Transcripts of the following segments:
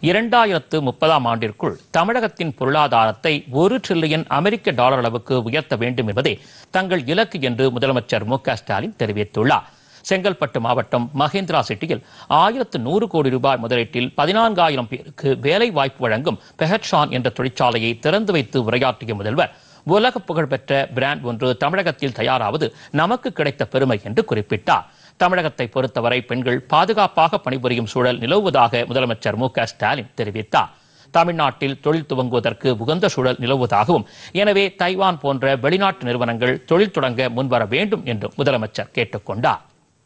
இரண்டாயிரத்து முப்பதாம் ஆண்டிற்குள் தமிழகத்தின் பொருளாதாரத்தை ஒரு டிரில்லியன் அமெரிக்க டாலர் அளவுக்கு உயர்த்த வேண்டும் என்பதே தங்கள் இலக்கு என்று முதலமைச்சர் மு க ஸ்டாலின் தெரிவித்துள்ளார் செங்கல்பட்டு மாவட்டம் மகேந்திரா சிட்டியில் ஆயிரத்து நூறு கோடி ரூபாய் முதலீட்டில் பதினான்காயிரம் பேருக்கு வேலை வாய்ப்பு வழங்கும் பெஹட்ஷான் என்ற தொழிற்சாலையை திறந்து வைத்து உரையாற்றிய முதல்வர் உலக புகழ்பெற்ற பிராண்ட் ஒன்று தமிழகத்தில் தயாராவது நமக்கு கிடைத்த பெருமை என்று குறிப்பிட்டார் தமிழகத்தை பொறுத்தவரை பெண்கள் பாதுகாப்பாக பணிபுரியும் சூழல் நிலவுவதாக முதலமைச்சர் மு க ஸ்டாலின் தெரிவித்தார் தமிழ்நாட்டில் தொழில் துவங்குவதற்கு உகந்த சூழல் நிலவுவதாகவும் எனவே தைவான் போன்ற வெளிநாட்டு நிறுவனங்கள் தொழில் தொடங்க முன்வர வேண்டும் என்றும் முதலமைச்சர் கேட்டுக்கொண்டார்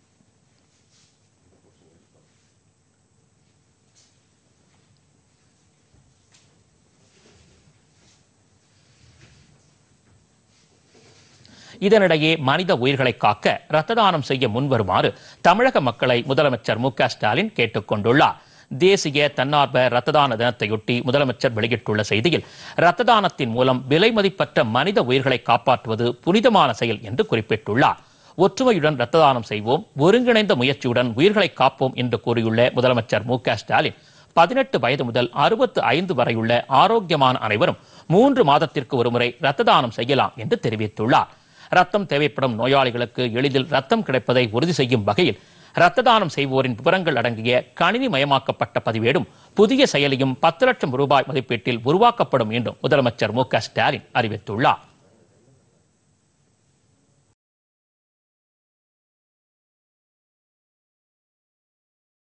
இதனிடையே மனித உயிர்களை காக்க ரத்த தானம் செய்ய முன்வருமாறு தமிழக மக்களை முதலமைச்சர் மு க ஸ்டாலின் கேட்டுக் கொண்டுள்ளார் தேசிய தன்னார்வ ரத்த தான தினத்தையொட்டி முதலமைச்சர் வெளியிட்டுள்ள செய்தியில் ரத்த தானத்தின் மூலம் விலை மதிப்பற்ற மனித உயிர்களை காப்பாற்றுவது புனிதமான செயல் என்று குறிப்பிட்டுள்ளார் ஒற்றுமையுடன் ரத்த தானம் செய்வோம் ஒருங்கிணைந்த முயற்சியுடன் உயிர்களை காப்போம் என்று கூறியுள்ள முதலமைச்சர் மு க ஸ்டாலின் பதினெட்டு வயது முதல் அறுபத்து ஐந்து வரையுள்ள ஆரோக்கியமான அனைவரும் மூன்று மாதத்திற்கு ஒருமுறை ரத்த தானம் செய்யலாம் என்று தெரிவித்துள்ளார் ரத்தம் தேவைப்படும் நோயாளிகளுக்கு எளிதில் ரத்தம் கிடைப்பதை உறுதி செய்யும் வகையில் ரத்த தானம் செய்வோரின் விவரங்கள் அடங்கிய கணினி மயமாக்கப்பட்ட பதிவேடும் புதிய செயலியும் பத்து லட்சம் ரூபாய் மதிப்பீட்டில் உருவாக்கப்படும் என்றும் முதலமைச்சர் மு க ஸ்டாலின் அறிவித்துள்ளார்